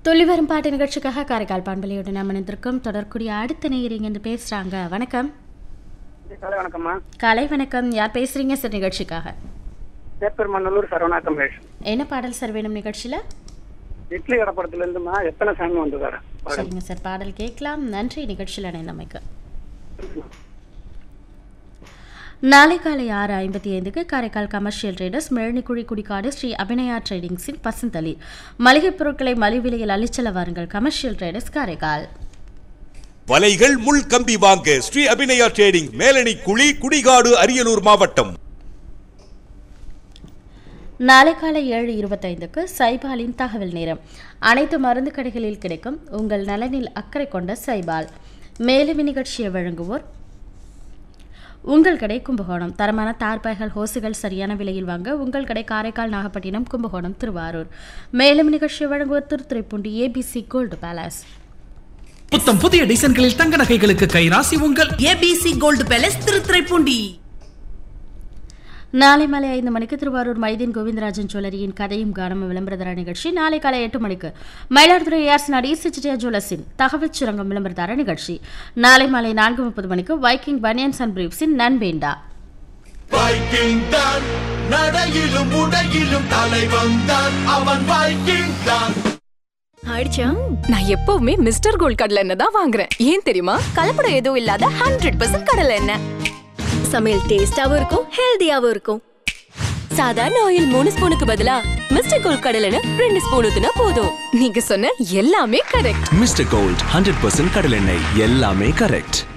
துள்ளி வரும் பாட்டு நிகழ்ச்சிக்காக காரைக்கால் பான்பலியோடு நாம் இணைந்திருக்கோம் தொடர்க்கூடிய அடுத்த நேயர் இங்கேருந்து பேசுகிறாங்க வணக்கம் காலை வணக்கம்மா காலை வணக்கம் யார் பேசுகிறீங்க சார் நிகழ்ச்சிக்காக சேப்பெருமநல்லூர் சரவணா கமலேஷ் என்ன பாடல் சார் வேணும் நிகழ்ச்சியில் இட்லி கடப்படத்துல இருந்துமா எத்தனை சாமி வந்து வர சரிங்க சார் பாடல் கேட்கலாம் நன்றி நிகழ்ச்சியில் இணைந்தமைக்கு நாளை காலை ஆறு ஐம்பத்தி ஐந்துக்கு காரைக்கால் கமர்ஷியல் ட்ரேடர்ஸ் மெழனிக்குழி குடிக்காடு ஸ்ரீ அபிநயா ட்ரேடிங்ஸின் பசுந்தளி மளிகைப் பொருட்களை மலிவு விலையில் அள்ளிச்செல்ல வாருங்கள் கமர்ஷியல் ட்ரேடர்ஸ் காரைக்கால் வலைகள் முள் கம்பி வாங்க ஸ்ரீ அபிநயா ட்ரேடிங் மேலணி குழி குடிகாடு அரியலூர் மாவட்டம் நாளை காலை ஏழு இருபத்தைந்துக்கு சைபாலின் தகவல் நேரம் அனைத்து மருந்து கடைகளில் கிடைக்கும் உங்கள் நலனில் அக்கறை கொண்ட சைபால் மேலும் இந்நிகழ்ச்சியை வழங்குவோர் உங்கள் கடை கும்பகோணம் தரமான தார்பாய்கள் ஹோசுகள் சரியான விலையில் வாங்க உங்கள் கடை காரைக்கால் நாகப்பட்டினம் கும்பகோணம் திருவாரூர் மேலும் நிகழ்ச்சியை வழங்குவோர் திருத்துறைப்பூண்டி ஏபிசி கோல்டு பேலஸ் புத்தம் புதிய டிசைன்களில் தங்க நகைகளுக்கு கைராசி உங்கள் ஏபிசி கோல்டு பேலஸ் திருத்துறைப்பூண்டி நாளை மாலை ஐந்து மணிக்கு திருவாரூர் மைதீன் கோவிந்தராஜன் ஜுவல்லரியின் கதையும் கானமும் விளம்பரதார நிகழ்ச்சி நாளை காலை எட்டு மணிக்கு மயிலாடுதுறை ஏஆர்ஸ் நாடி சிச்சிடியா ஜுவல்லர்ஸின் தகவல் சுரங்கம் விளம்பரதார நிகழ்ச்சி நாளை மாலை நான்கு முப்பது மணிக்கு வைக்கிங் பனியன்ஸ் அண்ட் பிரீப்ஸின் நன்பேண்டா வைக்கிங் தான் நடையிலும் உடையிலும் தலை வந்தான் அவன் வைக்கிங் தான் ஆயிடுச்சா நான் எப்பவுமே மிஸ்டர் கோல்ட் கடலை எண்ணெய் தான் வாங்குறேன் ஏன் தெரியுமா கலப்படம் எதுவும் இல்லாத ஹண்ட்ரட் பர்சன்ட் கடலை எண்ணெய் சமையல் டேஸ்டாவும் இருக்கும் ஹெல்தியாவும் இருக்கும் சாதாரண ஆயில் மூணு ஸ்பூனுக்கு பதிலா மிஸ்டர் கோல்ட் கடலை எண்ணெய் ரெண்டு ஸ்பூன் ஊத்துனா போதும் நீங்க சொன்ன எல்லாமே correct mister gold hundred percent கடலெண்ணெய் எல்லாமே கரெக்ட்